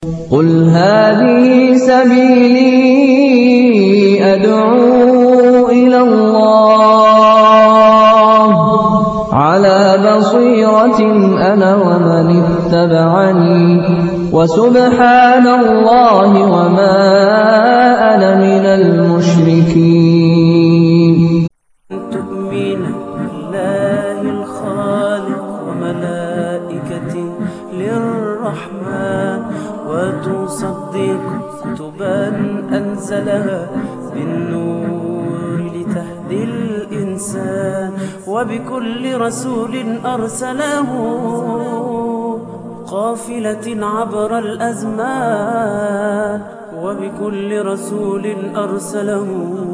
قل هذه سبيلي أدعو إلى الله على بصيرة أنا ومن اتبعني وسبحان الله وما أنا من المشركين تؤمن بالله الخالق وملائكته للرحمن وتصدق كتبا أنزلها بالنور لتهدي الإنسان وبكل رسول أرسله قافلة عبر الأزمان وبكل رسول أرسله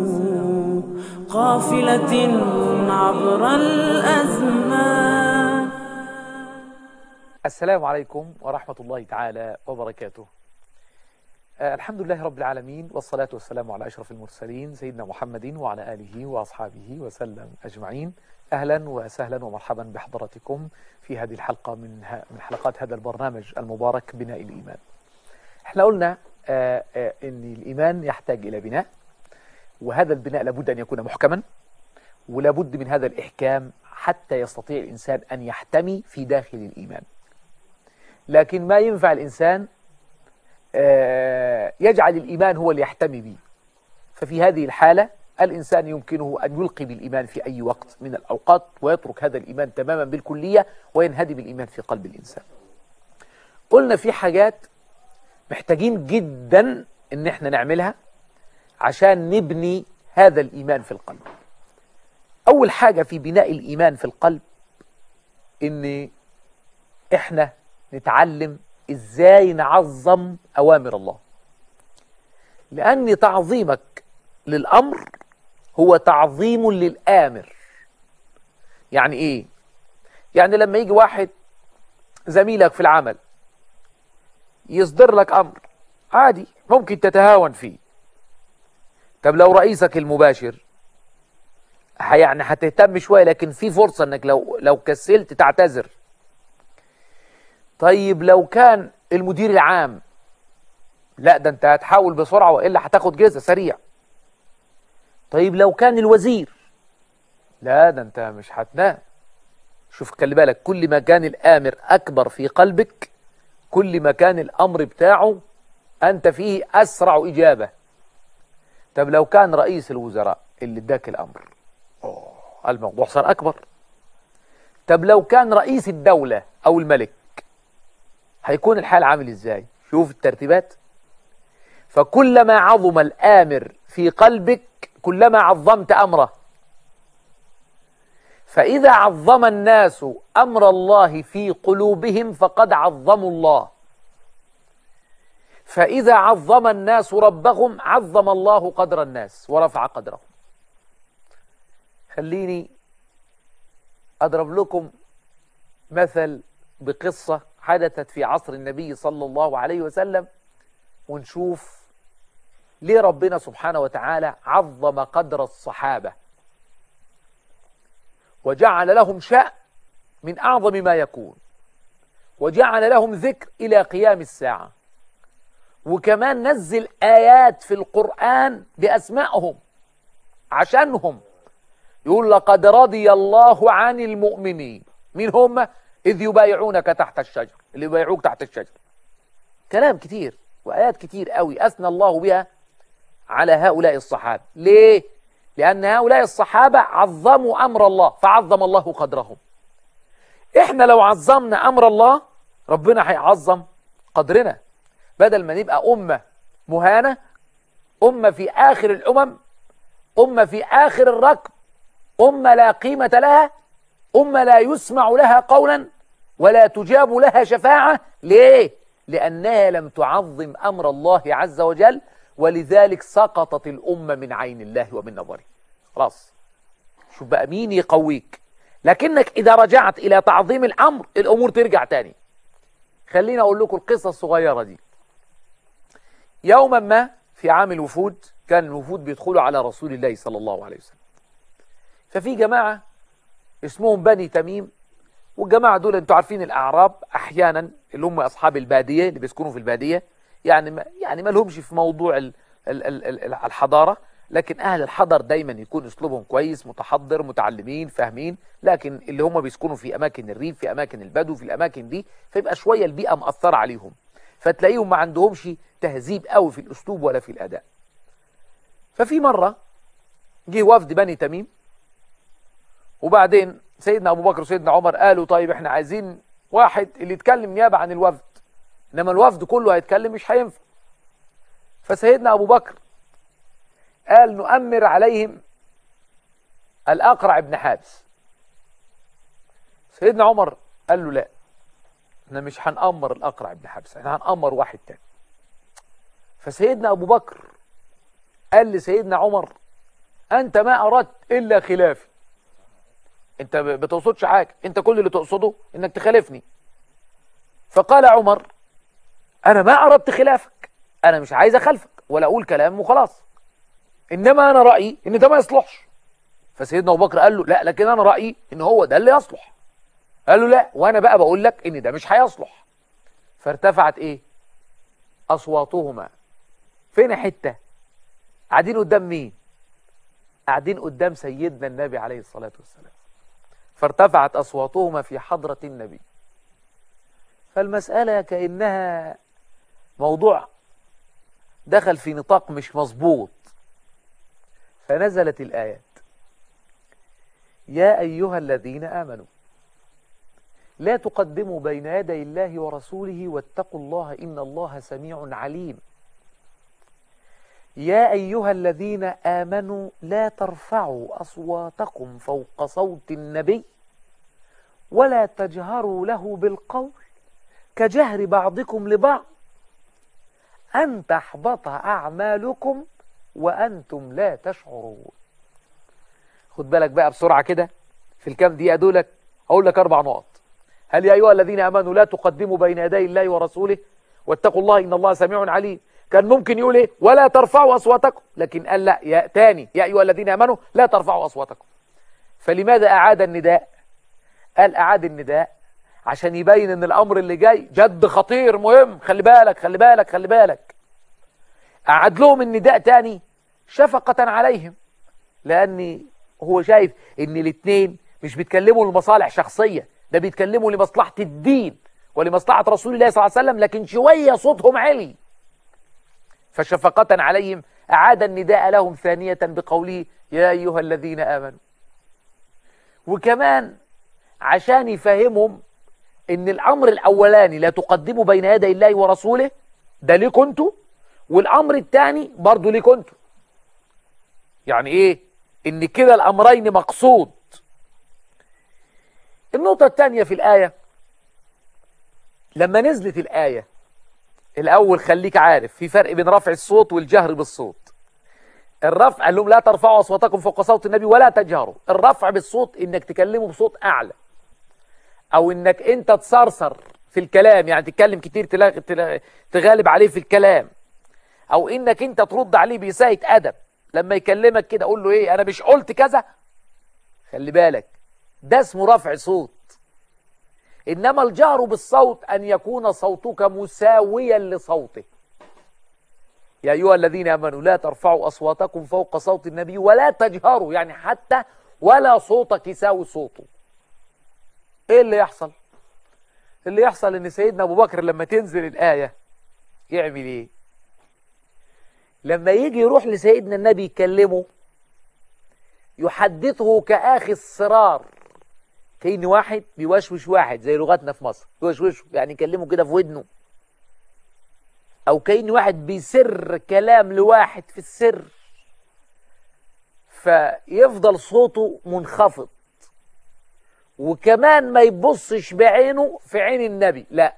قافلة عبر الأزمان السلام عليكم ورحمة الله تعالى وبركاته آه، الحمد لله رب العالمين والصلاة والسلام على أشرف المرسلين سيدنا محمد وعلى آله وأصحابه وسلم أجمعين أهلا وسهلا ومرحبا بحضراتكم في هذه الحلقة من, ه- من حلقات هذا البرنامج المبارك بناء الإيمان احنا قلنا آه، آه، أن الإيمان يحتاج إلى بناء وهذا البناء لابد أن يكون محكما ولابد من هذا الإحكام حتى يستطيع الإنسان أن يحتمي في داخل الإيمان لكن ما ينفع الإنسان آه، يجعل الإيمان هو اللي يحتمي به ففي هذه الحالة الإنسان يمكنه أن يلقي بالإيمان في أي وقت من الأوقات ويترك هذا الإيمان تماما بالكلية وينهدم الإيمان في قلب الإنسان قلنا في حاجات محتاجين جدا ان احنا نعملها عشان نبني هذا الإيمان في القلب أول حاجة في بناء الإيمان في القلب ان احنا نتعلم ازاي نعظم اوامر الله لان تعظيمك للامر هو تعظيم للامر يعني ايه يعني لما يجي واحد زميلك في العمل يصدر لك امر عادي ممكن تتهاون فيه طب لو رئيسك المباشر ه- يعني هتهتم شويه لكن في فرصه انك لو لو كسلت تعتذر طيب لو كان المدير العام لا ده انت هتحاول بسرعة وإلا هتاخد جزء سريع طيب لو كان الوزير لا ده انت مش هتنام شوف خلي بالك كل ما كان الآمر أكبر في قلبك كل ما كان الأمر بتاعه أنت فيه أسرع إجابة طب لو كان رئيس الوزراء اللي اداك الأمر أوه الموضوع صار أكبر طب لو كان رئيس الدولة أو الملك هيكون الحال عامل ازاي شوف الترتيبات فكلما عظم الآمر في قلبك كلما عظمت أمره فإذا عظم الناس أمر الله في قلوبهم فقد عظموا الله فإذا عظم الناس ربهم عظم الله قدر الناس ورفع قدرهم خليني أضرب لكم مثل بقصة حدثت في عصر النبي صلى الله عليه وسلم ونشوف ليه ربنا سبحانه وتعالى عظم قدر الصحابة وجعل لهم شأن من أعظم ما يكون وجعل لهم ذكر إلى قيام الساعة وكمان نزل آيات في القرآن بأسمائهم عشانهم يقول لقد رضي الله عن المؤمنين مين هم إذ يبايعونك تحت الشجر اللي يبايعوك تحت الشجر كلام كتير وآيات كتير قوي أثنى الله بها على هؤلاء الصحابة ليه؟ لأن هؤلاء الصحابة عظموا أمر الله فعظم الله قدرهم إحنا لو عظمنا أمر الله ربنا هيعظم قدرنا بدل ما نبقى أمة مهانة أمة في آخر الأمم أمة في آخر الركب أمة لا قيمة لها أمة لا يسمع لها قولا ولا تجاب لها شفاعة ليه؟ لأنها لم تعظم أمر الله عز وجل ولذلك سقطت الأمة من عين الله ومن نظره خلاص شوف بقى مين يقويك لكنك إذا رجعت إلى تعظيم الأمر الأمور ترجع تاني خلينا أقول لكم القصة الصغيرة دي يوما ما في عام الوفود كان الوفود بيدخلوا على رسول الله صلى الله عليه وسلم ففي جماعة اسمهم بني تميم والجماعة دول انتوا عارفين الأعراب أحيانا اللي هم أصحاب البادية اللي بيسكنوا في البادية يعني ما يعني ما لهمش في موضوع ال- ال- ال- ال- الحضارة لكن أهل الحضر دايما يكون أسلوبهم كويس متحضر متعلمين فاهمين لكن اللي هم بيسكنوا في أماكن الريف في أماكن البدو في الأماكن دي فيبقى شوية البيئة مأثرة عليهم فتلاقيهم ما عندهمش تهذيب قوي في الأسلوب ولا في الأداء ففي مرة جه وفد بني تميم وبعدين سيدنا أبو بكر وسيدنا عمر قالوا طيب احنا عايزين واحد اللي يتكلم نيابة عن الوفد إنما الوفد كله هيتكلم مش هينفع فسيدنا أبو بكر قال نؤمر عليهم الأقرع بن حابس سيدنا عمر قال له لا احنا مش هنأمر الأقرع بن حابس احنا هنأمر واحد تاني فسيدنا أبو بكر قال لسيدنا عمر أنت ما أردت إلا خلافي أنت ب- بتقصدش حاجة أنت كل اللي تقصده إنك تخالفني فقال عمر أنا ما أردت خلافك أنا مش عايز أخالفك ولا أقول كلام وخلاص إنما أنا رأيي إن ده ما يصلحش فسيدنا أبو بكر قال له لا لكن أنا رأيي إن هو ده اللي يصلح قال له لا وأنا بقى بقول لك إن ده مش هيصلح فارتفعت إيه أصواتهما فين حتة قاعدين قدام مين قاعدين قدام سيدنا النبي عليه الصلاة والسلام فارتفعت أصواتهما في حضرة النبي فالمسألة كأنها موضوع دخل في نطاق مش مظبوط فنزلت الآيات يا أيها الذين آمنوا لا تقدموا بين يدي الله ورسوله واتقوا الله إن الله سميع عليم يا أيها الذين آمنوا لا ترفعوا أصواتكم فوق صوت النبي ولا تجهروا له بالقول كجهر بعضكم لبعض أن تحبط أعمالكم وأنتم لا تشعرون خد بالك بقى بسرعة كده في الكام دقيقة دولك أقول لك أربع نقط هل يا أيها الذين آمنوا لا تقدموا بين يدي الله ورسوله واتقوا الله إن الله سميع عليم كان ممكن يقول إيه ولا ترفعوا أصواتكم لكن قال لا يا تاني يا أيها الذين آمنوا لا ترفعوا أصواتكم فلماذا أعاد النداء قال أعاد النداء عشان يبين ان الامر اللي جاي جد خطير مهم خلي بالك خلي بالك خلي بالك أعاد لهم النداء تاني شفقة عليهم لأن هو شايف ان الاثنين مش بيتكلموا لمصالح شخصية ده بيتكلموا لمصلحة الدين ولمصلحة رسول الله صلى الله عليه وسلم لكن شوية صوتهم عالي فشفقة عليهم أعاد النداء لهم ثانية بقوله يا أيها الذين آمنوا وكمان عشان يفهمهم ان الامر الاولاني لا تقدموا بين يدي الله ورسوله ده ليكوا انتوا والامر الثاني برضه ليكوا انتوا يعني ايه ان كده الامرين مقصود النقطة الثانية في الآية لما نزلت الآية الأول خليك عارف في فرق بين رفع الصوت والجهر بالصوت الرفع قال لهم لا ترفعوا أصواتكم فوق صوت النبي ولا تجهروا الرفع بالصوت إنك تكلمه بصوت أعلى او انك انت تصرصر في الكلام يعني تتكلم كتير تلا- تلا- تغالب عليه في الكلام او انك انت ترد عليه بإساءة ادب لما يكلمك كده قول له ايه انا مش قلت كذا خلي بالك ده اسمه رفع صوت انما الجهر بالصوت ان يكون صوتك مساويا لصوته يا ايها الذين امنوا لا ترفعوا اصواتكم فوق صوت النبي ولا تجهروا يعني حتى ولا صوتك يساوي صوته ايه اللي يحصل اللي يحصل ان سيدنا ابو بكر لما تنزل الايه يعمل ايه لما يجي يروح لسيدنا النبي يكلمه يحدثه كاخي الصرار كأن واحد بيوشوش واحد زي لغتنا في مصر يوشوشه يعني يكلمه كده في ودنه او كأن واحد بيسر كلام لواحد في السر فيفضل صوته منخفض وكمان ما يبصش بعينه في عين النبي لا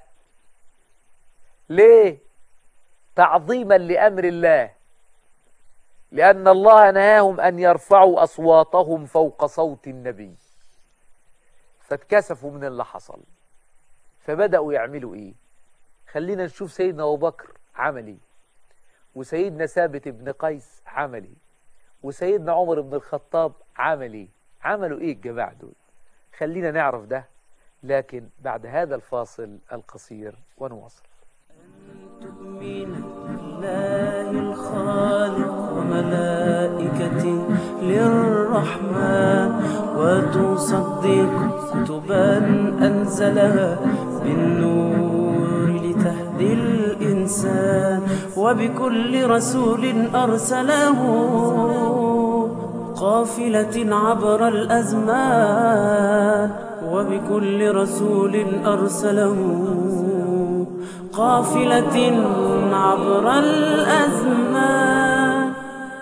ليه تعظيما لأمر الله لأن الله نهاهم أن يرفعوا أصواتهم فوق صوت النبي فاتكسفوا من اللي حصل فبدأوا يعملوا إيه خلينا نشوف سيدنا أبو بكر عمل إيه وسيدنا ثابت بن قيس عمل إيه وسيدنا عمر بن الخطاب عمل إيه عملوا إيه الجماعة دول خلينا نعرف ده لكن بعد هذا الفاصل القصير ونواصل تؤمن بالله الخالق وملائكته للرحمن وتصدق كتبا أنزلها بالنور لتهدي الإنسان وبكل رسول أرسله قافلة عبر الأزمان وبكل رسول أرسله قافلة عبر الأزمان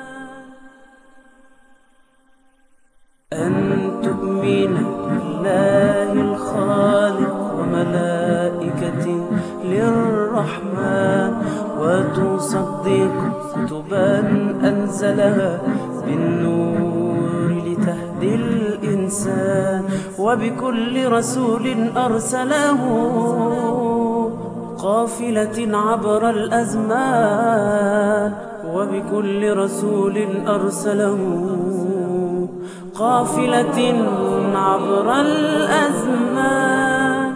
أن تؤمن بالله الخالق وملائكته للرحمن وتصدق كتبا أنزلها بالنور لتهدي الإنسان وبكل رسول أرسله قافلة عبر الأزمان وبكل رسول أرسله قافلة عبر الأزمان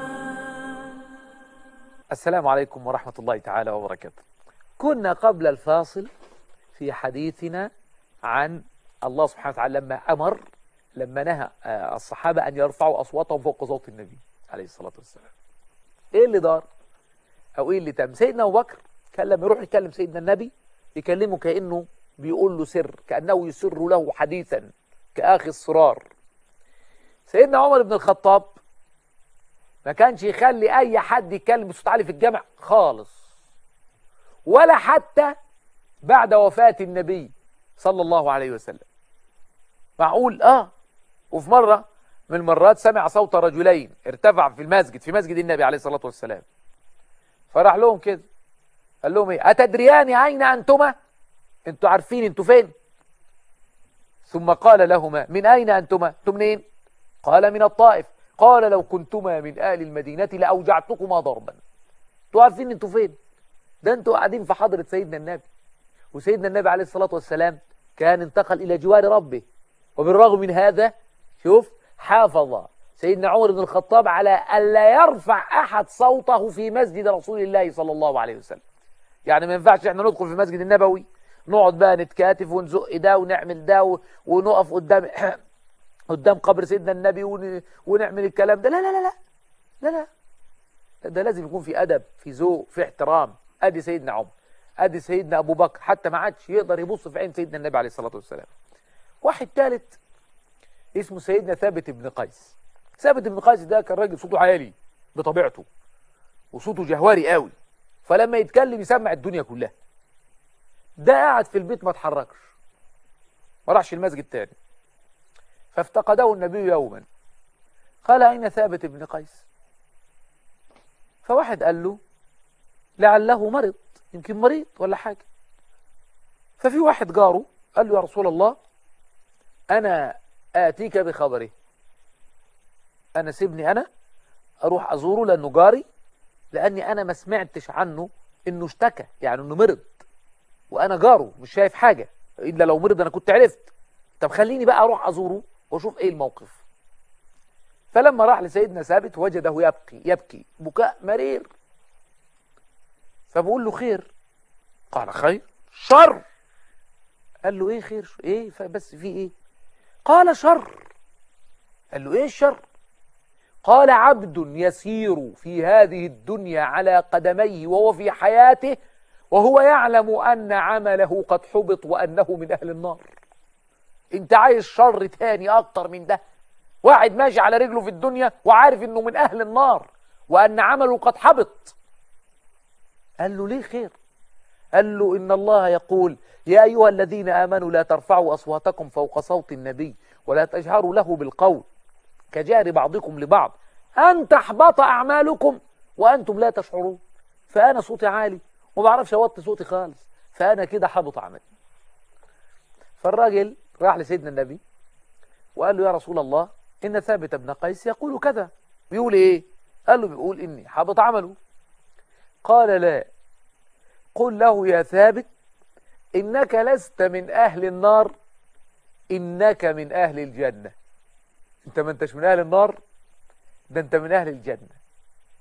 السلام عليكم ورحمة الله تعالى وبركاته كنا قبل الفاصل في حديثنا عن الله سبحانه وتعالى لما أمر لما نهى آه، الصحابة أن يرفعوا أصواتهم فوق صوت النبي عليه الصلاة والسلام إيه اللي دار أو إيه اللي تم سيدنا أبو بكر كان لما يروح يكلم سيدنا النبي يكلمه كأنه بيقول له سر كأنه يسر له حديثا كآخي الصرار سيدنا عمر بن الخطاب ما كانش يخلي اي حد يتكلم بصوت عالي في الجامع خالص ولا حتى بعد وفاة النبي صلى الله عليه وسلم معقول اه وفي مرة من المرات سمع صوت رجلين ارتفع في المسجد في مسجد النبي عليه الصلاة والسلام فراح لهم كده قال لهم ايه اتدريان اين انتما انتوا عارفين انتوا فين ثم قال لهما من اين انتما انتم منين قال من الطائف قال لو كنتما من اهل المدينه لاوجعتكما ضربا انتوا عارفين انتوا فين ده انتوا قاعدين في حضره سيدنا النبي وسيدنا النبي عليه الصلاه والسلام كان انتقل الى جوار ربه وبالرغم من هذا شوف حافظ سيدنا عمر بن الخطاب على الا يرفع احد صوته في مسجد رسول الله صلى الله عليه وسلم يعني ما ينفعش احنا ندخل في المسجد النبوي نقعد بقى نتكاتف ونزق ده ونعمل ده و- ونقف قدام قدام قبر سيدنا النبي ون... ونعمل الكلام ده لا لا لا لا لا لا ده لازم يكون في أدب في ذوق في احترام أدي سيدنا عمر أدي سيدنا أبو بكر حتى ما عادش يقدر يبص في عين سيدنا النبي عليه الصلاة والسلام واحد ثالث اسمه سيدنا ثابت بن قيس ثابت بن قيس ده كان راجل صوته عالي بطبيعته وصوته جهوري قوي فلما يتكلم يسمع الدنيا كلها ده قاعد في البيت ما اتحركش ما راحش المسجد تاني فافتقده النبي يوما قال أين ثابت بن قيس فواحد قال له لعله مرض يمكن مريض ولا حاجة ففي واحد جاره قال له يا رسول الله أنا آتيك بخبره أنا سيبني أنا أروح أزوره لأنه جاري لأني أنا ما سمعتش عنه إنه اشتكى يعني إنه مرض وأنا جاره مش شايف حاجة إلا لو مرض أنا كنت عرفت طب خليني بقى أروح أزوره وأشوف إيه الموقف فلما راح لسيدنا ثابت وجده يبكي يبكي بكاء مرير فبقول له خير قال خير شر قال له ايه خير ايه بس في ايه قال شر قال له ايه الشر قال عبد يسير في هذه الدنيا على قدميه وهو في حياته وهو يعلم أن عمله قد حبط وأنه من أهل النار انت عايز شر تاني أكتر من ده واحد ماشي على رجله في الدنيا وعارف انه من اهل النار وان عمله قد حبط قال له ليه خير قال له ان الله يقول يا ايها الذين امنوا لا ترفعوا اصواتكم فوق صوت النبي ولا تجهروا له بالقول كجار بعضكم لبعض ان تحبط اعمالكم وانتم لا تشعرون فانا صوتي عالي وما بعرفش اوطي صوتي خالص فانا كده حبط عملي فالراجل راح لسيدنا النبي وقال له يا رسول الله إن ثابت بن قيس يقول كذا بيقول إيه قال له بيقول إني حبط عمله قال لا قل له يا ثابت إنك لست من أهل النار إنك من أهل الجنة أنت ما أنتش من أهل النار ده أنت من أهل الجنة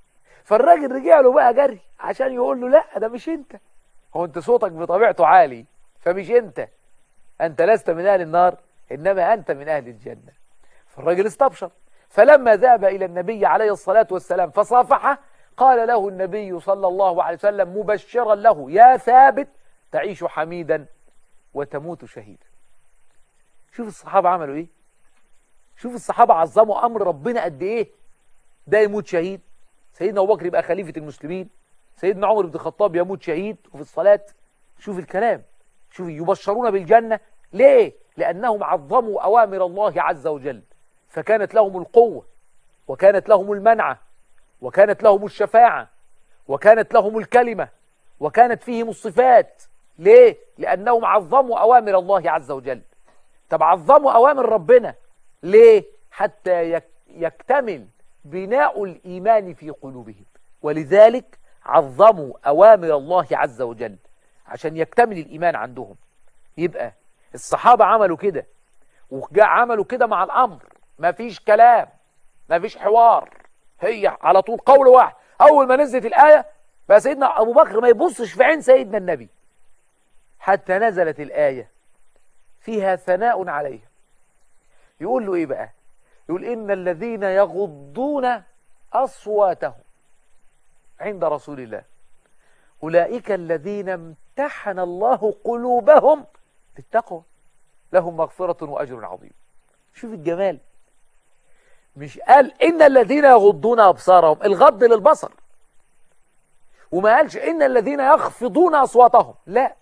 فالراجل رجع له بقى جري عشان يقول له لا ده مش انت هو انت صوتك بطبيعته عالي فمش انت انت لست من اهل النار انما انت من اهل الجنه فالراجل استبشر فلما ذهب الى النبي عليه الصلاه والسلام فصافحه قال له النبي صلى الله عليه وسلم مبشرا له يا ثابت تعيش حميدا وتموت شهيدا شوف الصحابه عملوا ايه شوف الصحابه عظموا امر ربنا قد ايه ده يموت شهيد سيدنا ابو بكر يبقى خليفه المسلمين سيدنا عمر بن الخطاب يموت شهيد وفي الصلاه شوف الكلام شوف يبشرون بالجنه ليه لانهم عظموا اوامر الله عز وجل فكانت لهم القوه وكانت لهم المنعه وكانت لهم الشفاعه وكانت لهم الكلمه وكانت فيهم الصفات ليه لانهم عظموا اوامر الله عز وجل طب عظموا اوامر ربنا ليه حتى يك يكتمل بناء الإيمان في قلوبهم ولذلك عظموا أوامر الله عز وجل عشان يكتمل الإيمان عندهم يبقى الصحابة عملوا كده وعملوا كده مع الأمر ما فيش كلام ما فيش حوار هي على طول قول واحد أول ما نزلت الآية بقى سيدنا أبو بكر ما يبصش في عين سيدنا النبي حتى نزلت الآية فيها ثناء عليه يقول له إيه بقى يقول إن الذين يغضون أصواتهم عند رسول الله أولئك الذين امتحن الله قلوبهم بالتقوى لهم مغفرة وأجر عظيم شوف الجمال مش قال إن الذين يغضون أبصارهم الغض للبصر وما قالش إن الذين يخفضون أصواتهم لا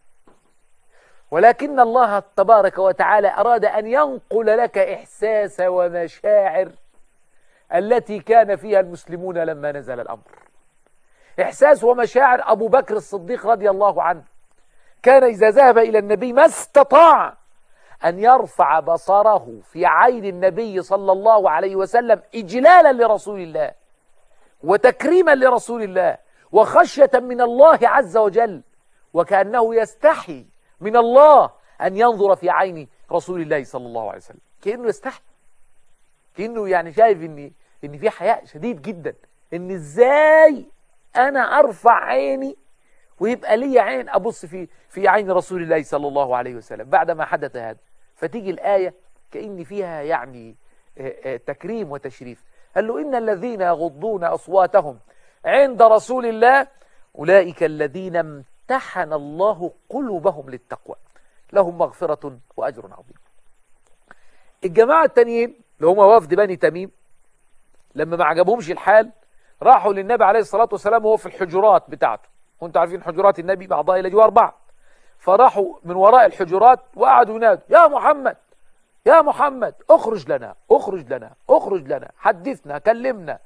ولكن الله تبارك وتعالى أراد أن ينقل لك إحساس ومشاعر التي كان فيها المسلمون لما نزل الأمر إحساس ومشاعر أبو بكر الصديق رضي الله عنه كان إذا ذهب إلى النبي ما استطاع أن يرفع بصره في عين النبي صلى الله عليه وسلم إجلالا لرسول الله وتكريما لرسول الله وخشية من الله عز وجل وكأنه يستحي من الله أن ينظر في عين رسول الله صلى الله عليه وسلم كأنه يستحي كأنه يعني شايف إن إن في حياء شديد جدا إن إزاي أنا أرفع عيني ويبقى لي عين أبص في في عين رسول الله صلى الله عليه وسلم بعد ما حدث هذا فتيجي الآية كأن فيها يعني تكريم وتشريف قال له إن الذين يغضون أصواتهم عند رسول الله أولئك الذين امتحن الله قلوبهم للتقوى لهم مغفرة وأجر عظيم الجماعة التانيين اللي هم وفد بني تميم لما ما عجبهمش الحال راحوا للنبي عليه الصلاة والسلام وهو في الحجرات بتاعته وانتم عارفين حجرات النبي بعضها إلى جوار بعض فراحوا من وراء الحجرات وقعدوا ينادوا يا محمد يا محمد اخرج لنا اخرج لنا اخرج لنا حدثنا كلمنا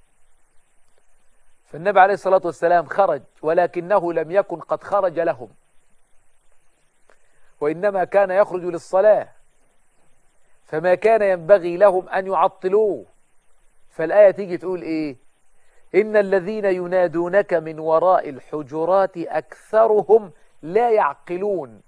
فالنبي عليه الصلاة والسلام خرج ولكنه لم يكن قد خرج لهم وإنما كان يخرج للصلاة فما كان ينبغي لهم أن يعطلوه فالآية تيجي تقول إيه إن الذين ينادونك من وراء الحجرات أكثرهم لا يعقلون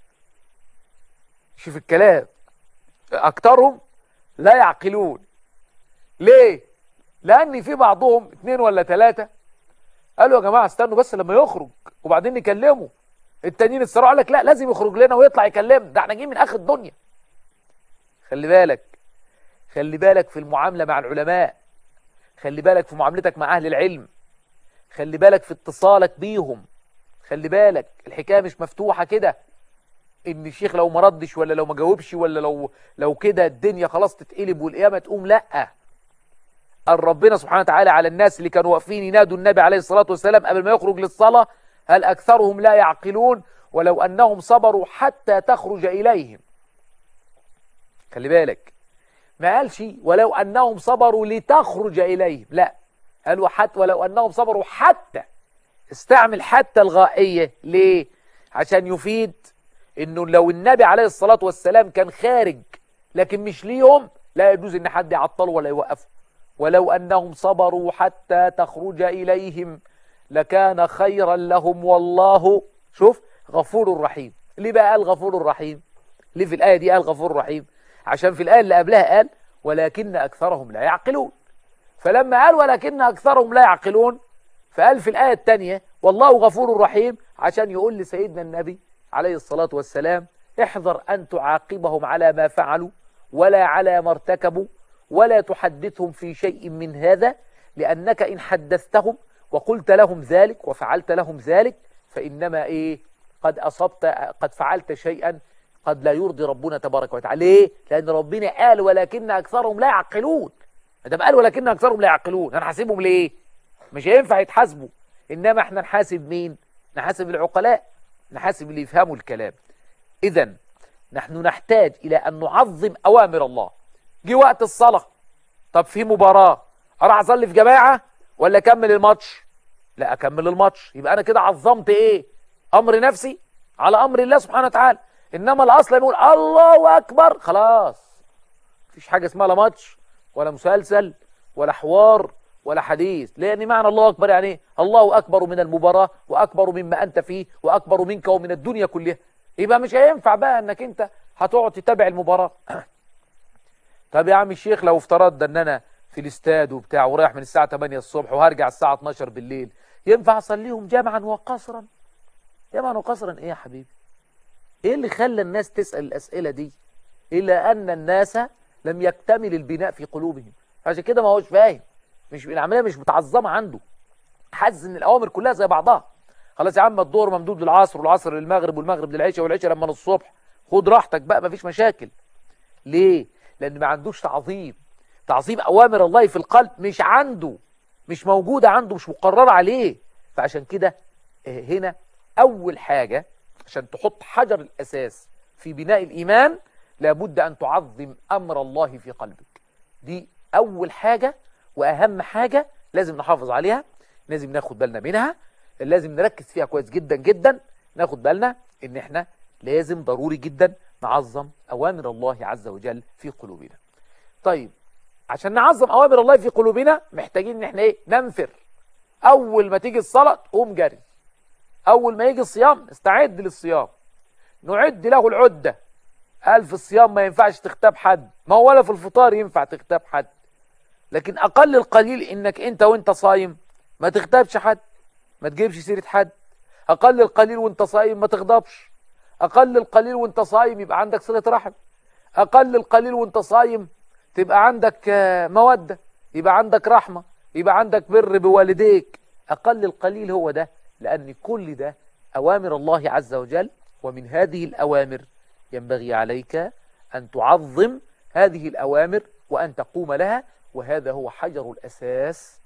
شوف الكلام أكثرهم لا يعقلون ليه لأن في بعضهم اثنين ولا ثلاثة قالوا يا جماعة استنوا بس لما يخرج وبعدين نكلمه التانيين الصراحة قال لك لا لازم يخرج لنا ويطلع يكلمنا ده احنا جايين من آخر الدنيا خلي بالك خلي بالك في المعاملة مع العلماء خلي بالك في معاملتك مع أهل العلم خلي بالك في اتصالك بيهم خلي بالك الحكاية مش مفتوحة كده ان الشيخ لو ما ردش ولا لو ما جاوبش ولا لو لو كده الدنيا خلاص تتقلب والقيامة تقوم لا قال ربنا سبحانه وتعالى على الناس اللي كانوا واقفين ينادوا النبي عليه الصلاة والسلام قبل ما يخرج للصلاة هل أكثرهم لا يعقلون ولو أنهم صبروا حتى تخرج إليهم خلي بالك ما قالش ولو أنهم صبروا لتخرج إليهم لا قالوا حتى ولو أنهم صبروا حتى استعمل حتى الغائية ليه عشان يفيد انه لو النبي عليه الصلاة والسلام كان خارج لكن مش ليهم لا يجوز ان حد يعطله ولا يوقفه ولو انهم صبروا حتى تخرج اليهم لكان خيرا لهم والله شوف غفور رحيم ليه بقى قال غفور رحيم ليه في الآية دي قال غفور رحيم عشان في الآية اللي قبلها قال ولكن أكثرهم لا يعقلون فلما قال ولكن أكثرهم لا يعقلون فقال في الآية الثانية والله غفور رحيم عشان يقول لسيدنا النبي عليه الصلاة والسلام احذر أن تعاقبهم على ما فعلوا ولا على ما ارتكبوا ولا تحدثهم في شيء من هذا لأنك إن حدثتهم وقلت لهم ذلك وفعلت لهم ذلك فإنما إيه قد أصبت قد فعلت شيئا قد لا يرضي ربنا تبارك وتعالى ليه؟ لأن ربنا قال ولكن أكثرهم لا يعقلون ده قال ولكن أكثرهم لا يعقلون هنحاسبهم ليه؟ مش هينفع يتحاسبوا إنما احنا نحاسب مين؟ نحاسب العقلاء نحاسب اللي يفهموا الكلام إذا نحن نحتاج إلى أن نعظم أوامر الله جه وقت الصلاة طب في مباراة أروح أصلي في جماعة ولا أكمل الماتش؟ لا أكمل الماتش يبقى أنا كده عظمت إيه؟ أمر نفسي على أمر الله سبحانه وتعالى إنما الأصل يقول الله أكبر خلاص مفيش حاجة اسمها لا ماتش ولا مسلسل ولا حوار ولا حديث لأن معنى الله أكبر يعني إيه؟ الله أكبر من المباراة وأكبر مما أنت فيه وأكبر منك ومن الدنيا كلها يبقى مش هينفع بقى أنك أنت هتقعد تتابع المباراة طب يا عم الشيخ لو افترضنا ان انا في الاستاد وبتاع ورايح من الساعة 8 الصبح وهرجع الساعة 12 بالليل ينفع اصليهم جمعا وقصرا جمعا وقصرا ايه يا حبيبي ايه اللي خلى الناس تسأل الاسئلة دي الا ان الناس لم يكتمل البناء في قلوبهم عشان كده ما هوش فاهم مش العملية مش متعظمة عنده حاسس ان الاوامر كلها زي بعضها خلاص يا عم الظهر ممدود للعصر والعصر للمغرب والمغرب للعشاء والعشاء لما الصبح خد راحتك بقى مفيش مشاكل ليه لان ما عندوش تعظيم تعظيم اوامر الله في القلب مش عنده مش موجودة عنده مش مقررة عليه فعشان كده آه، هنا اول حاجة عشان تحط حجر الاساس في بناء الايمان لابد ان تعظم امر الله في قلبك دي اول حاجة واهم حاجة لازم نحافظ عليها لازم ناخد بالنا منها لازم نركز فيها كويس جدا جدا ناخد بالنا ان احنا لازم ضروري جدا نعظم اوامر الله عز وجل في قلوبنا طيب عشان نعظم اوامر الله في قلوبنا محتاجين ان احنا ايه ننفر اول ما تيجي الصلاه تقوم جري اول ما يجي الصيام استعد للصيام نعد له العده قال في الصيام ما ينفعش تغتاب حد ما هو ولا في الفطار ينفع تغتاب حد لكن اقل القليل انك انت وانت صايم ما تغتابش حد ما تجيبش سيره حد اقل القليل وانت صايم ما تغضبش اقل القليل وانت صايم يبقى عندك صله رحم اقل القليل وانت صايم تبقى عندك آه، موده يبقى عندك رحمه يبقى عندك بر بوالديك اقل القليل هو ده لان كل ده اوامر الله عز وجل ومن هذه الاوامر ينبغي عليك ان تعظم هذه الاوامر وان تقوم لها وهذا هو حجر الاساس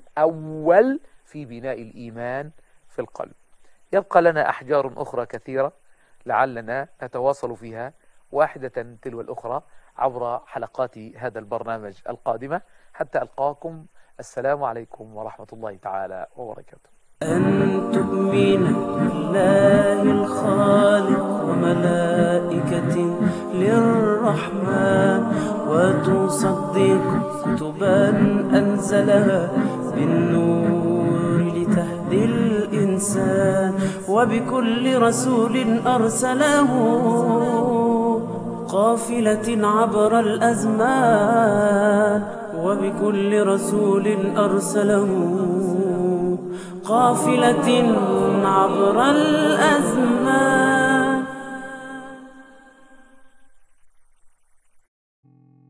الاول في بناء الايمان في القلب يبقى لنا احجار اخرى كثيره لعلنا نتواصل فيها واحدة تلو الأخرى عبر حلقات هذا البرنامج القادمة حتى ألقاكم السلام عليكم ورحمة الله تعالى وبركاته أن تؤمن بالله الخالق وملائكته للرحمن وتصدق كتبا أنزلها بالنور لتهدي الإنسان وبكل رسول أرسله قافلة عبر الأزمان وبكل رسول أرسله قافلة عبر الأزمان